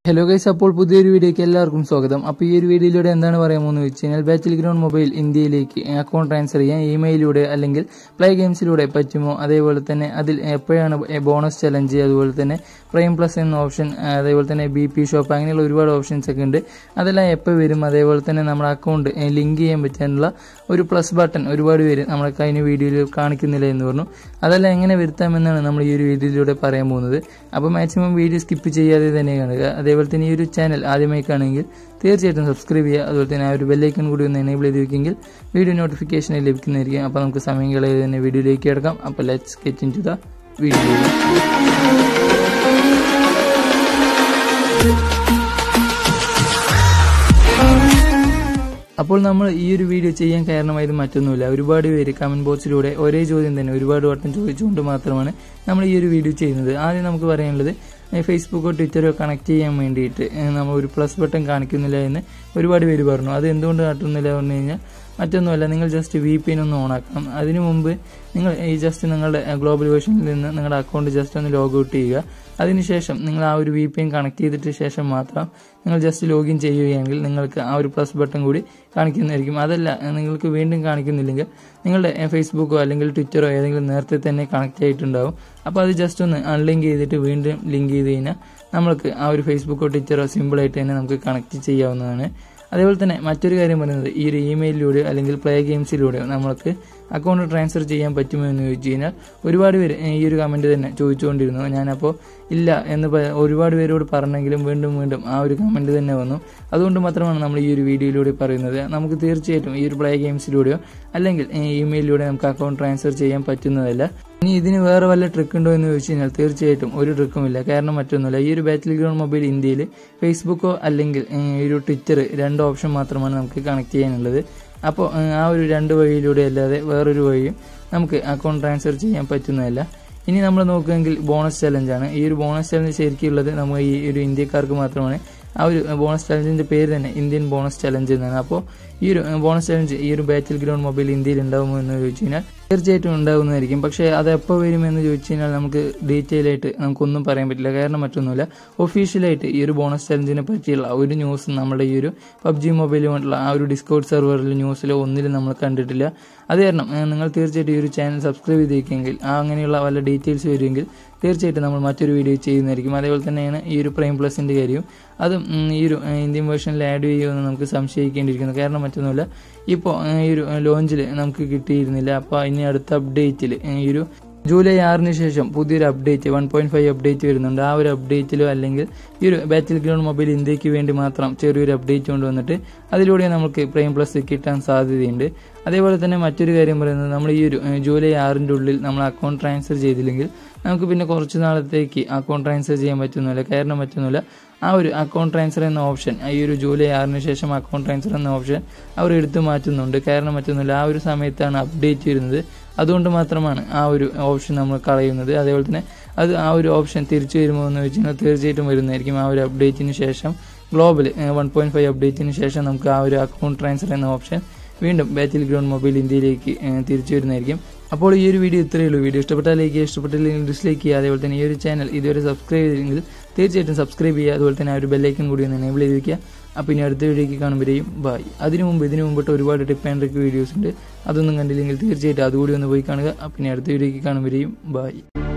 hello guys അപ്പോൾ പുതിയൊരു വീഡിയോയ്ക്ക് എല്ലാവർക്കും സ്വാഗതം അപ്പോൾ ഈ ഒരു വീഡിയോയിലൂടെ എന്താണ് പറയാൻ പോകുന്നത് വെച്ച് കഴിഞ്ഞാൽ ബാറ്റിൽ ഗ്രൗണ്ട് മൊബൈൽ ഇന്ത്യയിലേക്ക് അക്കൗണ്ട് ട്രാൻസ്ഫർ ചെയ്യാൻ ഇമെയിലൂടെ അല്ലെങ്കിൽ പ്ലേ ഗെയിംസിലൂടെ പറ്റുമോ അതേപോലെ തന്നെ അതിൽ എപ്പോഴാണ് ബോണസ് ചലഞ്ച് അതുപോലെ തന്നെ പ്രൈം പ്ലസ് എന്ന ഓപ്ഷൻ അതേപോലെ തന്നെ ബി പി ഷോപ്പ് അങ്ങനെയുള്ള ഒരുപാട് ഓപ്ഷൻസ് ഒക്കെ ഉണ്ട് അതെല്ലാം എപ്പോൾ വരും അതേപോലെ തന്നെ നമ്മുടെ അക്കൗണ്ട് ലിങ്ക് ചെയ്യാൻ പറ്റാനുള്ള ഒരു പ്ലസ് ബട്ടൺ ഒരുപാട് പേര് നമ്മളെ കഴിഞ്ഞ വീഡിയോയിൽ കാണിക്കുന്നില്ല എന്ന് പറഞ്ഞു അതെല്ലാം എങ്ങനെ വരുത്താമെന്നാണ് നമ്മൾ ഈ ഒരു വീഡിയോയിലൂടെ പറയാൻ പോകുന്നത് അപ്പോൾ മാക്സിമം വീഡിയോ സ്കിപ്പ് ചെയ്യാതെ തന്നെ കാണുക അതേപോലെ തന്നെ ഈ ഒരു ചാനൽ ആദ്യമായി കാണുമെങ്കിൽ തീർച്ചയായിട്ടും സബ്സ്ക്രൈബ് ചെയ്യുക അതുപോലെ തന്നെ ആ ഒരു ബെല്ലൈക്കൺ കൂടി ഒന്ന് എനേബിൾ ചെയ്ത് വെക്കെങ്കിൽ വീഡിയോ നോട്ടിഫിക്കേഷൻ ലഭിക്കുന്നതായിരിക്കും അപ്പോൾ നമുക്ക് സമയം കളയാതെ തന്നെ വീഡിയോയിലേക്ക് കിടക്കാം അപ്പോൾ let's get into the video അപ്പോൾ നമ്മൾ ഈ ഒരു വീഡിയോ ചെയ്യാൻ കാരണമായത് മറ്റൊന്നുമില്ല ഒരുപാട് പേര് കമന്റ് ബോക്സിലൂടെ ഒരേ ചോദ്യം തന്നെ ഒരുപാട് വട്ടം ചോദിച്ചുകൊണ്ട് മാത്രമാണ് നമ്മൾ ഈ ഒരു വീഡിയോ ചെയ്യുന്നത് ആദ്യം നമുക്ക് പറയാനുള്ളത് ഫേസ്ബുക്കോ ട്വിറ്ററോ കണക്ട് ചെയ്യാൻ വേണ്ടിയിട്ട് നമ്മൾ ഒരു പ്ലസ് ബട്ടൺ കാണിക്കുന്നില്ല എന്ന് ഒരുപാട് പേര് പറഞ്ഞു അത് എന്തുകൊണ്ട് കാട്ടുന്നില്ല പറഞ്ഞു കഴിഞ്ഞാൽ മറ്റൊന്നുമല്ല നിങ്ങൾ ജസ്റ്റ് വി പി എൻ ഒന്ന് ഓൺ ആക്കണം അതിനു മുമ്പ് നിങ്ങൾ ഈ ജസ്റ്റ് നിങ്ങളുടെ ഗ്ലോബൽ വേർഷനിൽ നിന്ന് നിങ്ങളുടെ അക്കൗണ്ട് ജസ്റ്റ് ഒന്ന് ലോഗ് ഔട്ട് ചെയ്യുക അതിനുശേഷം നിങ്ങൾ ആ ഒരു വി പി എൻ കണക്ട് ചെയ്തിട്ട് ശേഷം മാത്രം നിങ്ങൾ ജസ്റ്റ് ലോഗിൻ ചെയ്യുകയാണെങ്കിൽ നിങ്ങൾക്ക് ആ ഒരു പ്ലസ് ബട്ടൺ കൂടി കാണിക്കുന്നതായിരിക്കും അതല്ല നിങ്ങൾക്ക് വീണ്ടും കാണിക്കുന്നില്ലെങ്കിൽ നിങ്ങളുടെ ഫേസ്ബുക്കോ അല്ലെങ്കിൽ ട്വിറ്ററോ ഏതെങ്കിലും നേരത്തെ തന്നെ കണക്ട് ആയിട്ടുണ്ടാവും അപ്പോൾ അത് ജസ്റ്റ് ഒന്ന് അൺലിങ്ക് ചെയ്തിട്ട് വീണ്ടും ലിങ്ക് ചെയ്ത് കഴിഞ്ഞാൽ നമ്മൾക്ക് ആ ഒരു ഫേസ്ബുക്കോ ട്വിറ്ററോ സിമ്പിളായിട്ട് തന്നെ നമുക്ക് കണക്ട് ചെയ്യാവുന്നതാണ് അതേപോലെ തന്നെ മറ്റൊരു കാര്യം പറയുന്നത് ഈ ഒരു ഇമെയിലിലൂടെയോ അല്ലെങ്കിൽ പ്ലേ ഗെയിംസിലൂടെയോ നമ്മൾക്ക് അക്കൗണ്ട് ട്രാൻസ്ഫർ ചെയ്യാൻ പറ്റുമോ എന്ന് ചോദിച്ചു കഴിഞ്ഞാൽ ഒരുപാട് പേര് ഈ ഒരു കമൻറ്റ് തന്നെ ചോദിച്ചുകൊണ്ടിരുന്നു ഞാനപ്പോൾ ഇല്ല എന്ന് ഒരുപാട് പേരോട് പറഞ്ഞെങ്കിലും വീണ്ടും വീണ്ടും ആ ഒരു കമൻറ്റ് തന്നെ വന്നു അതുകൊണ്ട് മാത്രമാണ് നമ്മൾ ഈ ഒരു വീഡിയോയിലൂടെ പറയുന്നത് നമുക്ക് തീർച്ചയായിട്ടും ഈ ഒരു പ്ലേ ഗെയിംസിലൂടെയോ അല്ലെങ്കിൽ ഇമെയിലിലൂടെ നമുക്ക് അക്കൗണ്ട് ട്രാൻസ്ഫർ ചെയ്യാൻ പറ്റുന്നതല്ല ഇനി ഇതിന് വേറെ വല്ല ട്രിക്ക് ഉണ്ടോ എന്ന് ചോദിച്ചു കഴിഞ്ഞാൽ തീർച്ചയായിട്ടും ഒരു ട്രിക്കുമില്ല കാരണം മറ്റൊന്നുമില്ല ഈ ഒരു ബാറ്റിൽ ഗ്രൗണ്ട് മൊബൈൽ ഇന്ത്യയിൽ ഫേസ്ബുക്കോ അല്ലെങ്കിൽ ഈ ഒരു ട്വിറ്റർ രണ്ട് ഓപ്ഷൻ മാത്രമാണ് നമുക്ക് കണക്ട് ചെയ്യാനുള്ളത് അപ്പോൾ ആ ഒരു രണ്ട് വഴിയിലൂടെ അല്ലാതെ വേറൊരു വഴിയും നമുക്ക് അക്കൗണ്ട് ട്രാൻസ്ഫർ ചെയ്യാൻ പറ്റുന്നതല്ല ഇനി നമ്മൾ നോക്കുകയെങ്കിൽ ബോണസ് ചലഞ്ചാണ് ഈ ഒരു ബോണസ് ചലഞ്ച് ശരിക്കും ഉള്ളത് നമ്മൾ ഈ ഒരു ഇന്ത്യക്കാർക്ക് മാത്രമാണ് ആ ഒരു ബോണസ് ചലഞ്ചിന്റെ പേര് തന്നെ ഇന്ത്യൻ ബോണസ് ചലഞ്ച് എന്നാണ് അപ്പോൾ ഈ ഒരു ബോണസ് ചലഞ്ച് ഈ ഒരു ബാറ്റിൽ ഗ്രൗണ്ട് മൊബൈൽ ഇന്ത്യയിൽ ഉണ്ടാകുമോ എന്ന് ചോദിച്ചു കഴിഞ്ഞാൽ തീർച്ചയായിട്ടും ഉണ്ടാകുന്നതായിരിക്കും പക്ഷേ അത് എപ്പോൾ വരുമെന്ന് ചോദിച്ചു കഴിഞ്ഞാൽ നമുക്ക് ഡീറ്റെയിൽ ആയിട്ട് നമുക്കൊന്നും പറയാൻ പറ്റില്ല കാരണം മറ്റൊന്നുമില്ല ഒഫീഷ്യലായിട്ട് ഈ ഒരു ബോണസ് ചലഞ്ചിനെ പറ്റിയുള്ള ഒരു ന്യൂസ് നമ്മുടെ ഈ ഒരു പബ്ജി മൊബൈലുമായിട്ടുള്ള ആ ഒരു ഡിസ്കൗണ്ട് സെർവറിൽ ന്യൂസിലോ ഒന്നിലും നമ്മൾ കണ്ടിട്ടില്ല അത് കാരണം നിങ്ങൾ തീർച്ചയായിട്ടും ഈ ഒരു ചാനൽ സബ്സ്ക്രൈബ് ചെയ്തേക്കെങ്കിൽ ആ അങ്ങനെയുള്ള വല്ല ഡീറ്റെയിൽസ് വരുമെങ്കിൽ തീർച്ചയായിട്ടും നമ്മൾ മറ്റൊരു വീഡിയോ ചെയ്യുന്നതായിരിക്കും അതേപോലെ തന്നെയാണ് ഈ ഒരു പ്രൈം പ്ലസിൻ്റെ കാര്യവും അതും ഈ ഒരു ഇന്ത്യൻ വേർഷനിൽ ആഡ് ചെയ്യുമെന്ന് നമുക്ക് സംശയിക്കേണ്ടിയിരിക്കുന്നു കാരണം മറ്റൊന്നുമില്ല ഇപ്പോൾ ഈ ഒരു ലോഞ്ചിൽ നമുക്ക് കിട്ടിയിരുന്നില്ല അപ്പോൾ ഇനി അടുത്ത അപ്ഡേറ്റിൽ ഈ ഒരു ജൂലൈ ആറിന് ശേഷം പുതിയൊരു update one point five update വരുന്നുണ്ട് ആ ഒരു അപ്ഡേറ്റിലോ അല്ലെങ്കിൽ ഈ ഒരു ബാറ്റിൽ ഗ്രൗണ്ട് മൊബൈൽ ഇന്ത്യക്ക് വേണ്ടി മാത്രം ചെറിയൊരു അപ്ഡേറ്റ് കൊണ്ടുവന്നിട്ട് അതിലൂടെ നമുക്ക് പ്രൈം പ്ലസ് കിട്ടാൻ സാധ്യതയുണ്ട് അതേപോലെ തന്നെ മറ്റൊരു കാര്യം പറയുന്നത് നമ്മൾ ഈ ഒരു ജൂലൈ ആറിൻ്റെ ഉള്ളിൽ നമ്മൾ അക്കൗണ്ട് ട്രാൻസ്ഫർ ചെയ്തില്ലെങ്കിൽ നമുക്ക് പിന്നെ കുറച്ച് നാളത്തേക്ക് അക്കൗണ്ട് ട്രാൻസ്ഫർ ചെയ്യാൻ പറ്റുന്നില്ല കാരണം പറ്റുന്നില്ല ആ ഒരു അക്കൗണ്ട് ട്രാൻസ്ഫർ എന്ന ഓപ്ഷൻ ഈ ഒരു ജൂലൈ ആറിന് ശേഷം അക്കൗണ്ട് ട്രാൻസ്ഫർ എന്ന ഓപ്ഷൻ അവർ എടുത്തു മാറ്റുന്നുണ്ട് കാരണം പറ്റുന്നില്ല ആ ഒരു സമയത്താണ് അപ്ഡേറ്റ് വരുന്നത് അതുകൊണ്ട് മാത്രമാണ് ആ ഒരു ഓപ്ഷൻ നമ്മൾ കളയുന്നത് അതേപോലെ തന്നെ അത് ആ ഒരു ഓപ്ഷൻ തിരിച്ചു വരുമോ എന്ന് വെച്ച് കഴിഞ്ഞാൽ തീർച്ചയായിട്ടും വരുന്നതായിരിക്കും ആ ഒരു അപ്ഡേറ്റിന് ശേഷം ഗ്ലോബൽ വൺ പോയിന്റ് ഫൈവ് അപ്ഡേറ്റിന് ശേഷം നമുക്ക് ആ ഒരു അക്കൗണ്ട് ട്രാൻസ്ഫർ എന്ന ഓപ്ഷൻ വീണ്ടും ബാറ്റിൽ ഗ്രൗണ്ട് മൊബൈൽ ഇന്ത്യയിലേക്ക് തിരിച്ചു വരുന്നതായിരിക്കും അപ്പോൾ ഈ ഒരു വീഡിയോ ഇത്രയേ ഉള്ളൂ വീഡിയോ ഇഷ്ടപ്പെട്ടാൽ ലൈക്ക് ചെയ്യുക ഇഷ്ടപ്പെട്ടില്ലെങ്കിൽ ഡിസ്ലൈക്ക് ചെയ്യുക അതേപോലെ തന്നെ ഈ ഒരു ചാനൽ ഇതുവരെ സബ്സ്ക്രൈബ് ചെയ്തെങ്കിൽ തീർച്ചയായിട്ടും സബ്സ്ക്രൈബ് ചെയ്യുക അതുപോലെ തന്നെ ആ ഒരു ബെല്ലൈക്കൻ കൂടി ഒന്ന് എനേബിൾ ചെയ്ത് വയ്ക്കുക അപ്പോൾ ഇനി അടുത്ത വീഡിയോയ്ക്ക് കാണുമ്പോഴേയും ബായ് അതിനു മുമ്പ് ഇതിനു മുമ്പിട്ട് ഒരുപാട് ടിപ്പ് ആൻഡ് ട്രിക്ക് വീഡിയോസ് ഉണ്ട് അതൊന്നും കണ്ടില്ലെങ്കിൽ തീർച്ചയായിട്ടും അതുകൂടി ഒന്ന് പോയി കാണുക അപ്പോൾ ഇനി അടുത്ത വീഡിയോയ്ക്ക് കാണുമ്പോഴേയും ബായ്